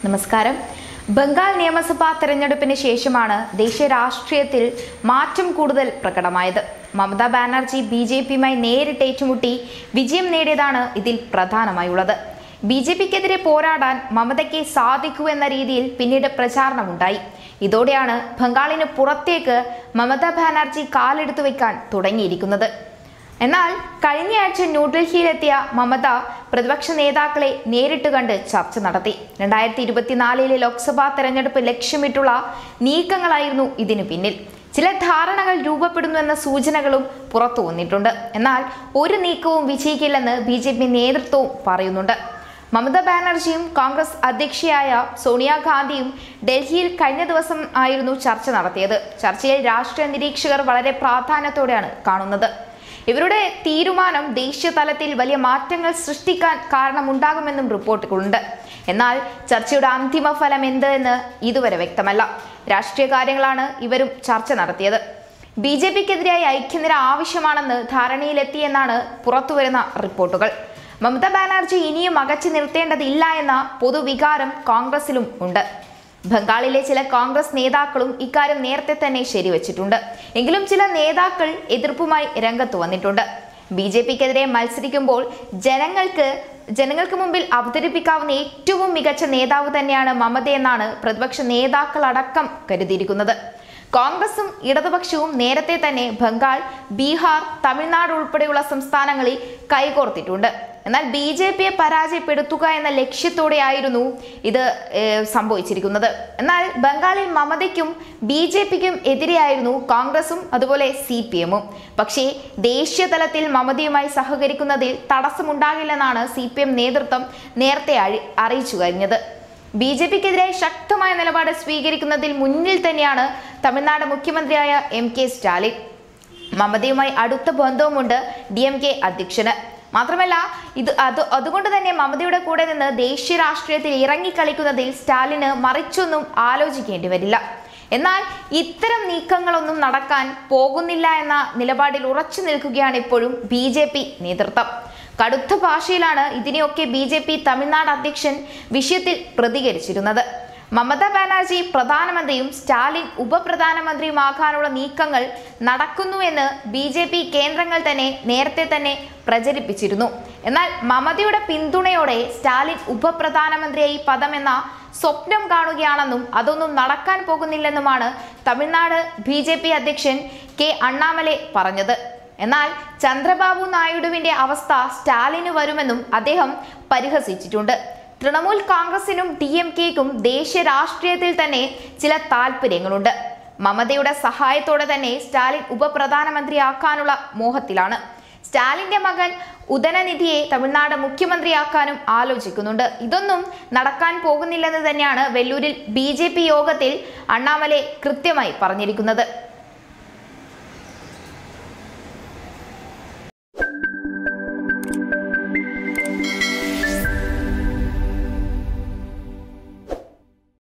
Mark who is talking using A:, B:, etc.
A: നമസ്കാരം ബംഗാൾ നിയമസഭാ തെരഞ്ഞെടുപ്പിന് ശേഷമാണ് ദേശീയ രാഷ്ട്രീയത്തിൽ മാറ്റം കൂടുതൽ പ്രകടമായത് മമതാ ബാനർജി ബി ജെ പിയുമായി നേരിട്ട് ഏറ്റുമുട്ടി വിജയം നേടിയതാണ് ഇതിൽ പ്രധാനമായുള്ളത് ബി ജെ പിക്കെതിരെ പോരാടാൻ മമതയ്ക്ക് സാധിക്കൂ എന്ന രീതിയിൽ പിന്നീട് പ്രചാരണമുണ്ടായി ഇതോടെയാണ് ബംഗാളിന് പുറത്തേക്ക് മമതാ ബാനർജി കാലെടുത്തു വയ്ക്കാൻ തുടങ്ങിയിരിക്കുന്നത് എന്നാൽ കഴിഞ്ഞയാഴ്ച ന്യൂഡൽഹിയിലെത്തിയ മമത പ്രതിപക്ഷ നേതാക്കളെ നേരിട്ട് കണ്ട് ചർച്ച നടത്തി രണ്ടായിരത്തി ഇരുപത്തിനാലിലെ ലോക്സഭാ തെരഞ്ഞെടുപ്പ് ലക്ഷ്യമിട്ടുള്ള നീക്കങ്ങളായിരുന്നു ഇതിനു പിന്നിൽ ചില ധാരണകൾ രൂപപ്പെടുന്നുവെന്ന സൂചനകളും പുറത്തു വന്നിട്ടുണ്ട് എന്നാൽ ഒരു നീക്കവും വിജയിക്കില്ലെന്ന് ബി ജെ പി നേതൃത്വവും പറയുന്നുണ്ട് മമതാ ബാനർജിയും കോൺഗ്രസ് അധ്യക്ഷയായ സോണിയാഗാന്ധിയും ഡൽഹിയിൽ കഴിഞ്ഞ ദിവസം ആയിരുന്നു ചർച്ച നടത്തിയത് ചർച്ചയിൽ രാഷ്ട്രീയ നിരീക്ഷകർ വളരെ പ്രാധാന്യത്തോടെയാണ് കാണുന്നത് ഇവരുടെ തീരുമാനം ദേശീയ തലത്തിൽ വലിയ മാറ്റങ്ങൾ സൃഷ്ടിക്കാൻ കാരണമുണ്ടാകുമെന്നും റിപ്പോർട്ടുകളുണ്ട് എന്നാൽ ചർച്ചയുടെ അന്തിമ ഫലം എന്ത് എന്ന് ഇതുവരെ വ്യക്തമല്ല രാഷ്ട്രീയ കാര്യങ്ങളാണ് ഇവരും ചർച്ച നടത്തിയത് ബി ജെ പിക്കെതിരായി ഐക്യനിര ആവശ്യമാണെന്ന് ധാരണയിലെത്തിയെന്നാണ് പുറത്തുവരുന്ന റിപ്പോർട്ടുകൾ മമതാ ബാനർജി ഇനിയും അകറ്റി നിർത്തേണ്ടതില്ല എന്ന പൊതുവികാരം കോൺഗ്രസിലും ഉണ്ട് ബംഗാളിലെ ചില കോൺഗ്രസ് നേതാക്കളും ഇക്കാര്യം നേരത്തെ തന്നെ ശരിവച്ചിട്ടുണ്ട് എങ്കിലും ചില നേതാക്കൾ എതിർപ്പുമായി രംഗത്ത് വന്നിട്ടുണ്ട് ബി ജെ പിക്കെതിരെ മത്സരിക്കുമ്പോൾ ജനങ്ങൾക്ക് ജനങ്ങൾക്ക് മുമ്പിൽ അവതരിപ്പിക്കാവുന്ന ഏറ്റവും മികച്ച നേതാവ് തന്നെയാണ് മമതയെന്നാണ് പ്രതിപക്ഷ നേതാക്കളടക്കം കരുതിയിരിക്കുന്നത് കോൺഗ്രസും ഇടതുപക്ഷവും നേരത്തെ തന്നെ ബംഗാൾ ബീഹാർ തമിഴ്നാട് ഉൾപ്പെടെയുള്ള സംസ്ഥാനങ്ങളിൽ കൈകോർത്തിട്ടുണ്ട് എന്നാൽ ബി ജെ പിയെ പരാജയപ്പെടുത്തുക എന്ന ലക്ഷ്യത്തോടെയായിരുന്നു ഇത് ഏഹ്, സംഭവിച്ചിരിക്കുന്നത് എന്നാൽ ബംഗാളിൽ മമതയ്ക്കും ബി ജെ പിക്കും എതിരെയായിരുന്നു കോൺഗ്രസും അതുപോലെ സി പി എമ്മും പക്ഷേ ദേശീയ തലത്തിൽ മമതയുമായി സഹകരിക്കുന്നതിൽ തടസ്സമുണ്ടാകില്ലെന്നാണ് സി പി എം നേതൃത്വം നേരത്തെ അഴി അറിയിച്ചു കഴിഞ്ഞത് ബി ജെ പിക്കെതിരെ ശക്തമായ നിലപാട് സ്വീകരിക്കുന്നതിൽ മുന്നിൽ തന്നെയാണ് തമിഴ്നാട് മുഖ്യമന്ത്രിയായ എം കെ സ്റ്റാലിൻ മമതയുമായി അടുത്ത ബന്ധവുമുണ്ട് ഡി എം കെ അധ്യക്ഷന് മാത്രമല്ല ഇത് അത് അതുകൊണ്ട് തന്നെ മമതയുടെ കൂടെ നിന്ന് ദേശീയ രാഷ്ട്രീയത്തിൽ ഇറങ്ങിക്കളിക്കുന്നതിൽ സ്റ്റാലിന് മറിച്ചൊന്നും ആലോചിക്കേണ്ടി വരില്ല എന്നാൽ ഇത്തരം നീക്കങ്ങളൊന്നും നടക്കാൻ പോകുന്നില്ല എന്ന നിലപാടിൽ ഉറച്ചു നിൽക്കുകയാണ് ഇപ്പോഴും ബി ജെ പി നേതൃത്വം കടുത്ത ഭാഷയിലാണ് ഇതിനെയൊക്കെ ബി ജെ പി തമിഴ്നാട് അധ്യക്ഷൻ വിഷയത്തിൽ പ്രതികരിച്ചിരുന്നത് മമതാ ബാനർജി പ്രധാനമന്ത്രിയും സ്റ്റാലിൻ ഉപപ്രധാനമന്ത്രിയുമാകാനുള്ള നീക്കങ്ങൾ നടക്കുന്നുവെന്ന് ബി ജെ പി കേന്ദ്രങ്ങൾ തന്നെ നേരത്തെ തന്നെ പ്രചരിപ്പിച്ചിരുന്നു എന്നാൽ മമതയുടെ പിന്തുണയോടെ സ്റ്റാലിൻ ഉപപ്രധാനമന്ത്രിയായി പദമെന്ന സ്വപ്നം കാണുകയാണെന്നും അതൊന്നും നടക്കാൻ പോകുന്നില്ലെന്നുമാണ് തമിഴ്നാട് ബി ജെ പി അധ്യക്ഷൻ കെ അണ്ണാമലെ പറഞ്ഞത് എന്നാൽ ചന്ദ്രബാബു നായിഡുവിന്റെ അവസ്ഥ സ്റ്റാലിന് വരുമെന്നും അദ്ദേഹം പരിഹസിച്ചിട്ടുണ്ട് തൃണമൂൽ കോൺഗ്രസിനും ഡി എം കെക്കും ദേശീയ രാഷ്ട്രീയത്തിൽ തന്നെ ചില താല്പര്യങ്ങളുണ്ട് മമതയുടെ സഹായത്തോടെ തന്നെ സ്റ്റാലിൻ ഉപപ്രധാനമന്ത്രിയാക്കാനുള്ള മോഹത്തിലാണ് സ്റ്റാലിന്റെ മകൻ ഉദയനിധിയെ തമിഴ്നാട് മുഖ്യമന്ത്രിയാക്കാനും ആലോചിക്കുന്നുണ്ട് ഇതൊന്നും നടക്കാൻ പോകുന്നില്ലെന്ന് തന്നെയാണ് വെല്ലൂരിൽ ബി യോഗത്തിൽ അണ്ണാമലെ കൃത്യമായി പറഞ്ഞിരിക്കുന്നത്